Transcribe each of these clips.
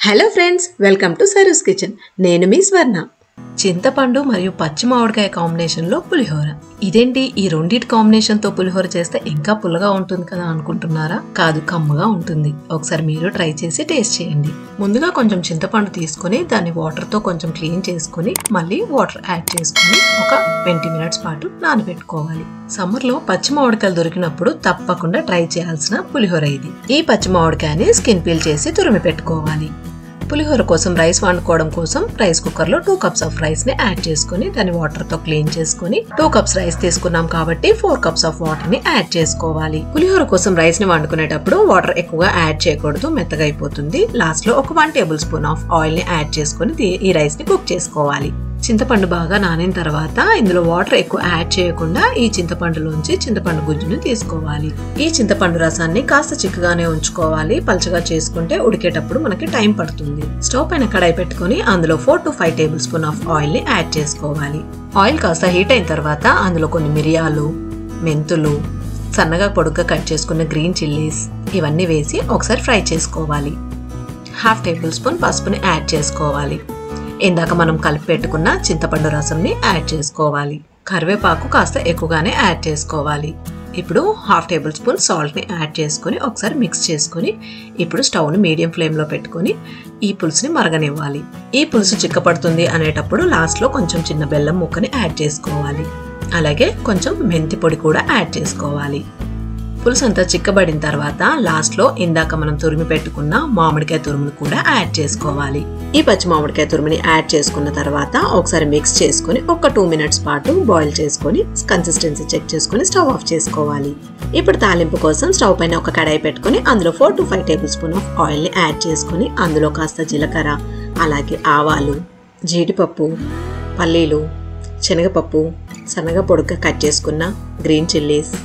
hello friends welcome to Saru's kitchen నేను మీ స్వర్ణ చింతపండు మరియు పచ్చి మామిడికాయ కాంబినేషన్లో పులిహోర ఇదేంటి ఈ రెండింటి కాంబినేషన్తో పులిహోర చేస్తే ఇంకా పుల్లగా ఉంటుంది కదా అనుకుంటున్నారా కాదు కమ్మగా ఉంటుంది ఒకసారి మీరు ట్రై చేసి టేస్ట్ చేయండి ముందుగా కొంచెం చింతపండు తీసుకొని దాన్ని వాటర్తో కొంచెం క్లీన్ చేసుకొని మళ్ళీ వాటర్ యాడ్ చేసుకొని ఒక ట్వంటీ మినిట్స్ పాటు నానబెట్టుకోవాలి సమ్మర్లో పచ్చి మామిడికాయలు దొరికినప్పుడు తప్పకుండా ట్రై చేయాల్సిన పులిహోర ఇది ఈ పచ్చి మామిడికాయని స్కిన్ పీల్ చేసి తురిమి పెట్టుకోవాలి పులిహోర కోసం రైస్ వండుకోవడం కోసం రైస్ కుక్కర్ లో టూ కప్స్ ఆఫ్ రైస్ ని యాడ్ చేసుకుని దాన్ని వాటర్ తో క్లీన్ చేసుకుని టూ కప్స్ రైస్ తీసుకున్నాం కాబట్టి ఫోర్ కప్స్ ఆఫ్ వాటర్ ని యాడ్ చేసుకోవాలి పులిహోర కోసం రైస్ ని వండుకునేటప్పుడు వాటర్ ఎక్కువగా యాడ్ చేయకూడదు మెత్తగా అయిపోతుంది లాస్ట్ లో ఒక one tablespoon of oil ని యాడ్ చేసుకుని దీ- ఈ రైస్ ని కుక్ చేసుకోవాలి చింతపండు బాగా నానిన తర్వాత ఇందులో వాటర్ ఎక్కువ యాడ్ చేయకుండా ఈ చింతపండులోంచి చింతపండు గుజ్జును తీసుకోవాలి ఈ చింతపండు రసాన్ని కాస్త చిక్కగానే ఉంచుకోవాలి పల్చగా చేసుకుంటే ఉడికేటప్పుడు మనకి టైం పడుతుంది స్టవ్ పైన కడాయి పెట్టుకొని అందులో four to five tablespoon of oil ని యాడ్ చేసుకోవాలి ఆయిల్ కాస్త హీట్ అయిన తర్వాత అందులో కొన్ని మిరియాలు మెంతులు సన్నగా పొడుగ్గా కట్ చేసుకున్న గ్రీన్ చిల్లీస్ ఇవన్నీ వేసి ఒకసారి ఫ్రై చేసుకోవాలి హాఫ్ టేబుల్ స్పూన్ పసుపుని యాడ్ చేసుకోవాలి ఇందాక మనం కలిపి పెట్టుకున్న చింతపండు రసంని యాడ్ చేసుకోవాలి కరివేపాకు కాస్త ఎక్కువగానే యాడ్ చేసుకోవాలి ఇప్పుడు హాఫ్ టేబుల్ స్పూన్ సాల్ట్ని యాడ్ చేసుకొని ఒకసారి మిక్స్ చేసుకొని ఇప్పుడు స్టవ్ని మీడియం ఫ్లేమ్లో పెట్టుకొని ఈ పులుసుని మరగనివ్వాలి ఈ పులుసు చిక్కపడుతుంది అనేటప్పుడు లాస్ట్లో కొంచెం చిన్న బెల్లం ముక్కని యాడ్ చేసుకోవాలి అలాగే కొంచెం మెంతి పొడి కూడా యాడ్ చేసుకోవాలి పులుసు అంతా చిక్కబడిన తర్వాత లాస్ట్ లో ఇందాక మనం తురిమి పెట్టుకున్న మామిడికాయ తురుమును కూడా యాడ్ చేసుకోవాలి ఈ పచ్చి మామిడికాయ తురుముని యాడ్ చేసుకున్న తర్వాత ఒకసారి మిక్స్ చేసుకొని ఒక టూ మినిట్స్ పాటు బాయిల్ చేసుకొని కన్సిస్టెన్సీ చెక్ చేసుకొని స్టవ్ ఆఫ్ చేసుకోవాలి ఇప్పుడు తాలింపు కోసం స్టవ్ పైన ఒక కడాయి పెట్టుకొని అందులో four to five tablespoon of oil ని యాడ్ చేసుకొని అందులో కాస్త జీలకర్ర అలాగే ఆవాలు జీడిపప్పు పల్లీలు శనగపప్పు సన్నగా పొడుగ్గా కట్ చేసుకున్న గ్రీన్ చిల్లీస్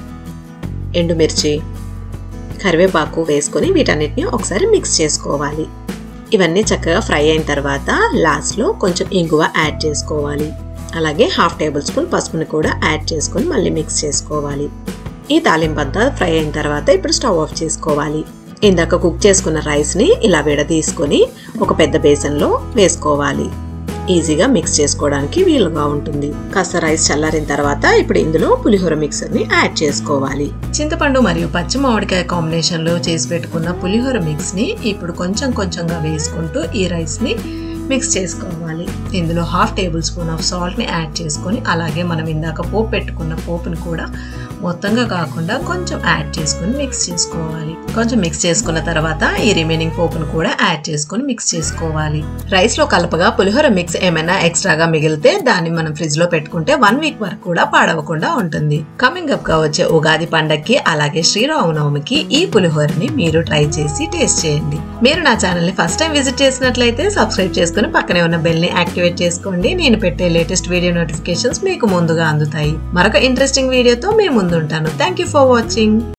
ఎండుమిర్చి కరివేపాకు వేసుకొని వీటన్నిటిని ఒకసారి మిక్స్ చేసుకోవాలి ఇవన్నీ చక్కగా ఫ్రై అయిన తర్వాత లాస్ట్లో కొంచెం ఇంగువ యాడ్ చేసుకోవాలి అలాగే హాఫ్ టేబుల్ స్పూన్ పసుపుని కూడా యాడ్ చేసుకొని మళ్ళీ మిక్స్ చేసుకోవాలి ఈ తాలింపు అంతా ఫ్రై అయిన తర్వాత ఇప్పుడు స్టవ్ ఆఫ్ చేసుకోవాలి ఇందాక కుక్ చేసుకున్న రైస్ని ఇలా విడదీసుకొని ఒక పెద్ద బేసన్లో వేసుకోవాలి ఈజీగా మిక్స్ చేసుకోవడానికి వీలుగా ఉంటుంది కాస్త రైస్ చల్లారిన తర్వాత ఇప్పుడు ఇందులో పులిహోర మిక్సర్ ని యాడ్ చేసుకోవాలి చింతపండు మరియు పచ్చి మామిడికాయ కాంబినేషన్ లో చేసి పెట్టుకున్న పులిహోర మిక్స్ ని ఇప్పుడు కొంచెం కొంచెంగా వేసుకుంటూ ఈ రైస్ ని మిక్స్ చేసుకోవాలి ఇందులో half tablespoon of salt ని యాడ్ చేసుకొని అలాగే మనం ఇందాక పోపు పెట్టుకున్న పోపుని కూడా మొత్తంగా కాకుండా కొంచెం యాడ్ చేసుకొని మిక్స్ చేసుకోవాలి కొంచెం మిక్స్ చేసుకున్న తర్వాత ఈ రిమైనింగ్ పోపును కూడా యాడ్ చేసుకొని మిక్స్ చేసుకోవాలి రైస్ లో కలపగా పులిహోర మిక్స్ ఏమైనా ఎక్స్ట్రాగా మిగిలితే దాన్ని మనం ఫ్రిడ్జ్ లో పెట్టుకుంటే వన్ వీక్ వరకు కూడా పాడవకుండా ఉంటుంది కమింగ్ అప్ గా వచ్చే ఉగాది పండక్కి అలాగే శ్రీరామనవమికి ఈ పులిహోరని మీరు ట్రై చేసి టేస్ట్ చేయండి మీరు నా ఛానల్ ని ఫస్ట్ టైం విజిట్ చేసినట్లయితే సబ్స్క్రైబ్ చేసుకుని పక్కనే ఉన్న బెల్ ని యాక్టివేట్ చేసుకోండి నేను పెట్టే లేటెస్ట్ వీడియో నోటిఫికేషన్స్ మీకు ముందుగా అందుతాయి మరొక ఇంట్రెస్టింగ్ వీడియోతో మీ ముందుంటాను థ్యాంక్ యూ ఫర్ వాచింగ్